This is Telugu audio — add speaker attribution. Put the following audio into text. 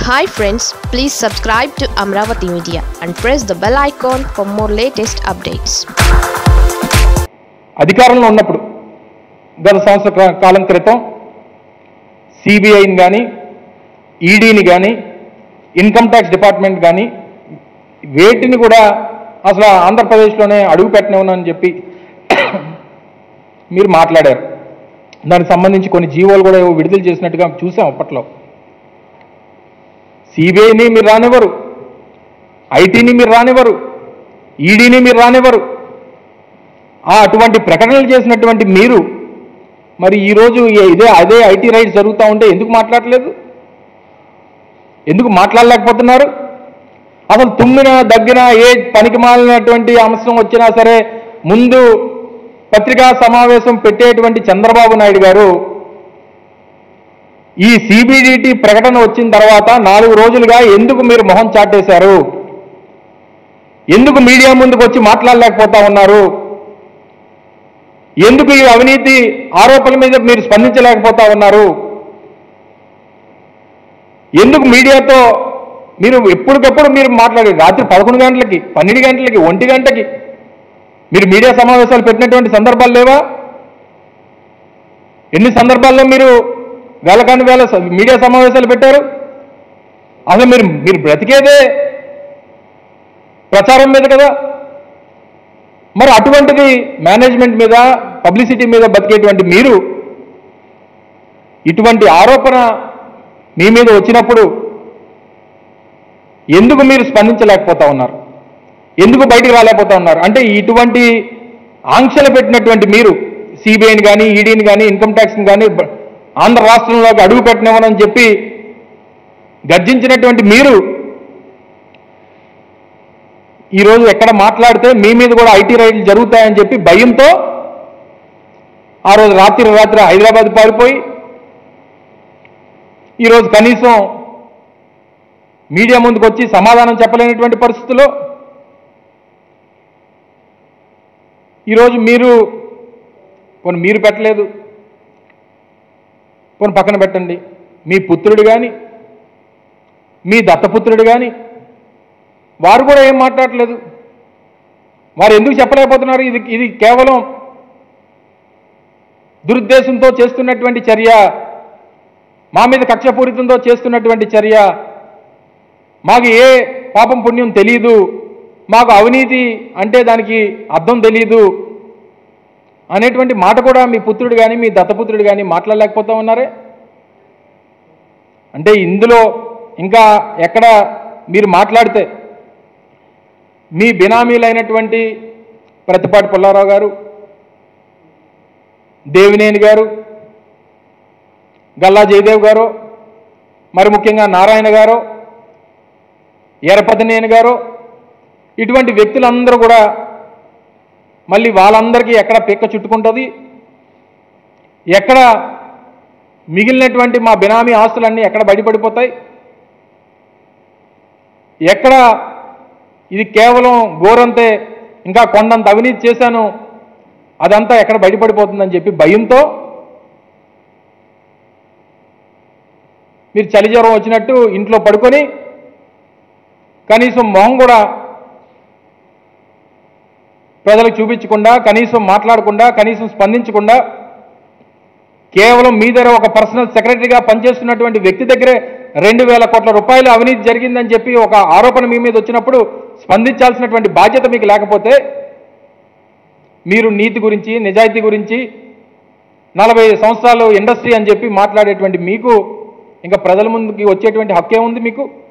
Speaker 1: hi friends please subscribe to Amaravati media and press the bell icon for more latest updates
Speaker 2: అధికారంలో ఉన్నప్పుడు గత సంవత్సర కా- కాలం క్రితం సిబిఐని కానీ ఈడీని కానీ ఇన్కమ్ ట్యాక్స్ డిపార్ట్మెంట్ కానీ వేటిని కూడా అసలు ఆంధ్రప్రదేశ్లోనే అడుగు పెట్టనివ్వనని చెప్పి మీరు మాట్లాడారు దానికి సంబంధించి కొన్ని జీవోలు కూడా ఏవో విడుదల చేసినట్టుగా చూసాం అప్పట్లో సిబిఐని మీరు రానివ్వరు ఐటీని మీరు రానివ్వరు ఈడీని మీరు రానివ్వరు ఆ అటువంటి ప్రకటనలు చేసినటువంటి మీరు మరి ఈరోజు ఏ- ఇదే అదే ఐటీ రైట్స్ జరుగుతూ ఉంటే ఎందుకు మాట్లాడలేదు ఎందుకు మాట్లాడలేకపోతున్నారు అసలు తుమ్మిన దగ్గర ఏ పనికి మాలినటువంటి అంశం వచ్చినా సరే ముందు పత్రికా సమావేశం పెట్టేటువంటి చంద్రబాబు నాయుడు గారు ఈ సిబిడిటి ప్రకటన వచ్చిన తర్వాత నాలుగు రోజులుగా ఎందుకు మీరు మొహం చాటేశారు ఎందుకు మీడియా ముందుకు వచ్చి మాట్లాడలేకపోతా ఉన్నారు ఎందుకు ఈ అవినీతి ఆరోపణల మీద మీరు స్పందించలేకపోతా ఉన్నారు ఎందుకు మీడియాతో మీరు ఎప్పటికప్పుడు మీరు మాట్లాడి రాత్రి పదకొండు గంటలకి పన్నెండు గంటలకి ఒంటి గంటకి మీరు మీడియా సమావేశాలు పెట్టినటువంటి సందర్భాలు లేవా ఎన్ని సందర్భాల్లో మీరు వేలకాని వేల స- మీడియా సమావేశాలు పెట్టారు అసలు మీరు మీరు బ్రతికేదే ప్రచారం మీద కదా మరి అటువంటిది మేనేజ్మెంట్ మీద పబ్లిసిటీ మీద బతికేటువంటి మీరు ఇటువంటి ఆరోపణ మీ మీద వచ్చినప్పుడు ఎందుకు మీరు స్పందించలేకపోతా ఉన్నారు ఎందుకు బయటికి రాలేకపోతా ఉన్నారు అంటే ఇటువంటి ఆంక్షలు పెట్టినటువంటి మీరు సిబిఐని కానీ ఈడీని కానీ ఇన్కమ్ ట్యాక్స్ని కానీ బ- ఆంధ్ర రాష్ట్రంలోకి అడుగు పెట్టనివ్వనని చెప్పి గర్జించినటువంటి మీరు ఈరోజు ఎక్కడ మాట్లాడితే మీ మీద కూడా ఐటీ రైడ్లు జరుగుతాయని చెప్పి భయంతో ఆ రోజు రాత్రి రాత్రి హైదరాబాద్ పారిపోయి ఈరోజు కనీసం మీడియా ముందుకు వచ్చి సమాధానం చెప్పలేనటువంటి పరిస్థితుల్లో ఈరోజు మీరు కొన్ని మీరు పెట్టలేదు కొన్ని పక్కన పెట్టండి మీ పుత్రుడు కానీ మీ దత్తపుత్రుడు కానీ వారు కూడా ఏం మాట్లాడట్లేదు వారు ఎందుకు చెప్పలేకపోతున్నారు ఇది ఇది కేవలం దురుద్దేశంతో చేస్తున్నటువంటి చర్య మా మీద కక్షపూరితంతో చేస్తున్నటువంటి చర్య మాకు ఏ పాపం పుణ్యం తెలియదు మాకు అవినీతి అంటే దానికి అర్థం తెలియదు అనేటువంటి మాట కూడా మీ పుత్రుడు కానీ మీ దత్తపుత్రుడు కానీ మాట్లాడలేకపోతా ఉన్నారే అంటే ఇందులో ఇంకా ఎక్కడ మీరు మాట్లాడితే మీ బినామీలైనటువంటి ప్రతిపాటి పుల్లారావు గారు దేవినేని గారు గల్లా జయదేవ్ గారు మరి ముఖ్యంగా నారాయణ గారు ఎరపతినేని గారు ఇటువంటి వ్యక్తులందరూ కూడా మళ్ళీ వాళ్ళందరికీ ఎక్కడ పిక్క చుట్టుకుంటుంది ఎక్కడ మిగిలినటువంటి మా బినామీ ఆస్తులన్నీ ఎక్కడ బయటపడిపోతాయి ఎక్కడ ఇది కేవలం గోరంతే ఇంకా కొండంత అవినీతి చేశాను అదంతా ఎక్కడ బయటపడిపోతుందని చెప్పి భయంతో మీరు చలి జ్వరం వచ్చినట్టు ఇంట్లో పడుకొని కనీసం మొహం కూడా ప్రజలకు చూపించకుండా కనీసం మాట్లాడకుండా కనీసం స్పందించకుండా కేవలం మీ దగ్గర ఒక పర్సనల్ సెక్రటరీగా పనిచేస్తున్నటువంటి వ్యక్తి దగ్గరే రెండు వేల కోట్ల రూపాయలు అవినీతి జరిగిందని చెప్పి ఒక ఆరోపణ మీ మీద వచ్చినప్పుడు స్పందించాల్సినటువంటి బాధ్యత మీకు లేకపోతే మీరు నీతి గురించి నిజాయితీ గురించి నలభై సంవత్సరాలు ఇండస్ట్రీ అని చెప్పి మాట్లాడేటువంటి మీకు ఇంకా ప్రజల ముందుకి వచ్చేటువంటి హక్కే ఉంది మీకు